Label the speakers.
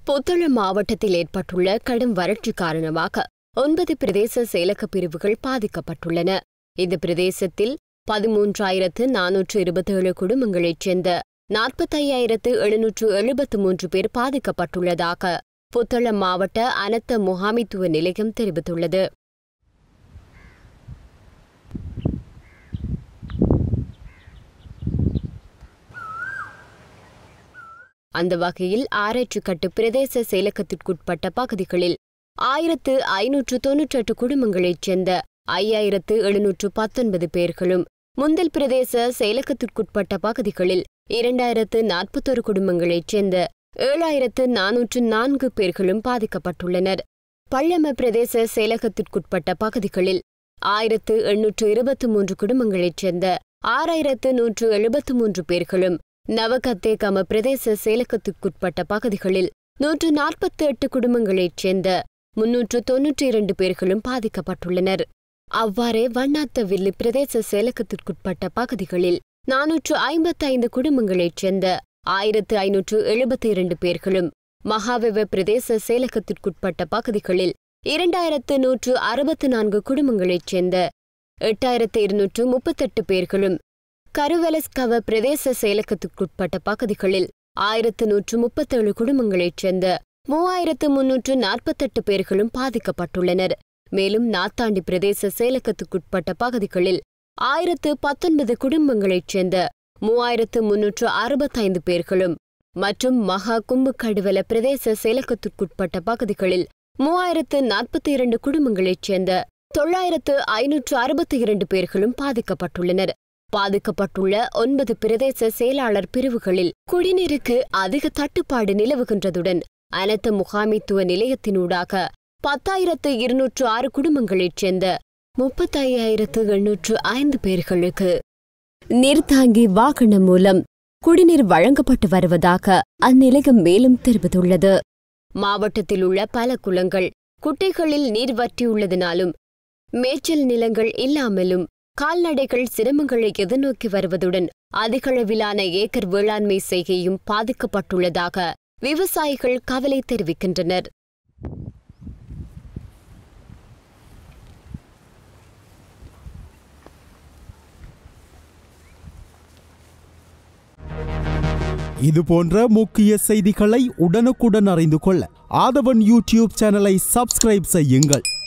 Speaker 1: புத்தளம் மாவட்டத்தில் ஏற்பட்டுள்ள கடும் வறட்சி காரணமாக ஒன்பது பிரதேச செயலக பிரிவுகள் பாதிக்கப்பட்டுள்ளன இந்த பிரதேசத்தில் பதிமூன்றாயிரத்து நானூற்று இருபத்தேழு குடும்பங்களைச் சேர்ந்த நாற்பத்தையாயிரத்து எழுநூற்று எழுபத்து மூன்று பேர் பாதிக்கப்பட்டுள்ளதாக புத்தளம் மாவட்ட அனர்த்த முகாமித்துவ நிலையம் தெரிவித்துள்ளது அந்த வகையில் ஆராய்ச்சிக்கட்டு பிரதேச செயலகத்திற்குட்பட்ட பகுதிகளில் ஆயிரத்து ஐநூற்று தொன்னூற்றெட்டு குடும்பங்களைச் சேர்ந்த ஐயாயிரத்து எழுநூற்று பத்தொன்பது பேர்களும் முந்தல் பிரதேச செயலகத்திற்குட்பட்ட பகுதிகளில் இரண்டாயிரத்து நாற்பத்தொரு குடும்பங்களைச் சேர்ந்த ஏழாயிரத்து நானூற்று நான்கு பேர்களும் பாதிக்கப்பட்டுள்ளனர் பள்ளம பிரதேச செயலகத்திற்குட்பட்ட பகுதிகளில் ஆயிரத்து எண்ணூற்று இருபத்து மூன்று குடும்பங்களைச் சேர்ந்த ஆறாயிரத்து நூற்று எழுபத்து மூன்று பேர்களும் நவகத்தேகம பிரதேச செயலகத்திற்குட்பட்ட பகுதிகளில் நூற்று நாற்பத்தி எட்டு குடும்பங்களைச் சேர்ந்த முன்னூற்று தொன்னூற்றி இரண்டு பேர்களும் பாதிக்கப்பட்டுள்ளனர் அவ்வாறே வண்ணாத்தவில்லி பிரதேச செயலகத்திற்குட்பட்ட பகுதிகளில் நானூற்று ஐம்பத்தைந்து குடும்பங்களைச் சேர்ந்த ஆயிரத்து ஐநூற்று எழுபத்தி இரண்டு பேர்களும் மகாவிவ பிரதேச செயலகத்திற்குட்பட்ட பகுதிகளில் இரண்டாயிரத்து நூற்று அறுபத்து நான்கு குடும்பங்களைச் சேர்ந்த எட்டாயிரத்து இருநூற்று முப்பத்தெட்டு பேர்களும் கருவலஸ்கவ பிரதேச செயலகத்துக்குட்பட்ட பகுதிகளில் ஆயிரத்து நூற்று முப்பத்தேழு குடும்பங்களைச் சேர்ந்த மூவாயிரத்து முன்னூற்று நாற்பத்தெட்டு பேர்களும் பாதிக்கப்பட்டுள்ளனர் மேலும் நாத்தாண்டி பிரதேச செயலகத்துக்குட்பட்ட பகுதிகளில் ஆயிரத்து பத்தொன்பது குடும்பங்களைச் சேர்ந்த மூவாயிரத்து முன்னூற்று அறுபத்தைந்து பேர்களும் மற்றும் மகா கும்புக்கடுவல பிரதேச செயலகத்திற்குட்பட்ட பகுதிகளில் மூவாயிரத்து நாற்பத்தி இரண்டு குடும்பங்களைச் சேர்ந்த தொள்ளாயிரத்து ஐநூற்று அறுபத்தி இரண்டு பேர்களும் பாதிக்கப்பட்டுள்ளனர் பாதிக்கப்பட்டுள்ள ஒன்பது பிரதேச செயலாளர் பிரிவுகளில் குடிநீருக்கு அதிக தட்டுப்பாடு நிலவுகின்றதுடன் அனர்த்த முகாமித்துவ நிலையத்தினூடாக பத்தாயிரத்து இருநூற்று ஆறு குடும்பங்களைச் சேர்ந்த முப்பத்தையாயிரத்து எண்ணூற்று ஐந்து பேர்களுக்கு நீர்த்தாங்கி வாகனம் மூலம் குடிநீர் வழங்கப்பட்டு வருவதாக அந்நிலையம் மேலும் தெரிவித்துள்ளது மாவட்டத்தில் உள்ள பல குளங்கள் குட்டைகளில் நீர் வற்றியுள்ளதினாலும் மேய்ச்சல் நிலங்கள் இல்லாமலும் கால்நடைகள் சிரமங்களை எதிர்நோக்கி வருவதுடன் அதிகளவிலான ஏக்கர் வேளாண்மை செய்கையும் பாதிக்கப்பட்டுள்ளதாக விவசாயிகள் கவலை தெரிவிக்கின்றனர்
Speaker 2: இது போன்ற முக்கிய செய்திகளை உடனுக்குடன் அறிந்து கொள்ள ஆதவன் யூடியூப் சேனலை சப்ஸ்கிரைப் செய்யுங்கள்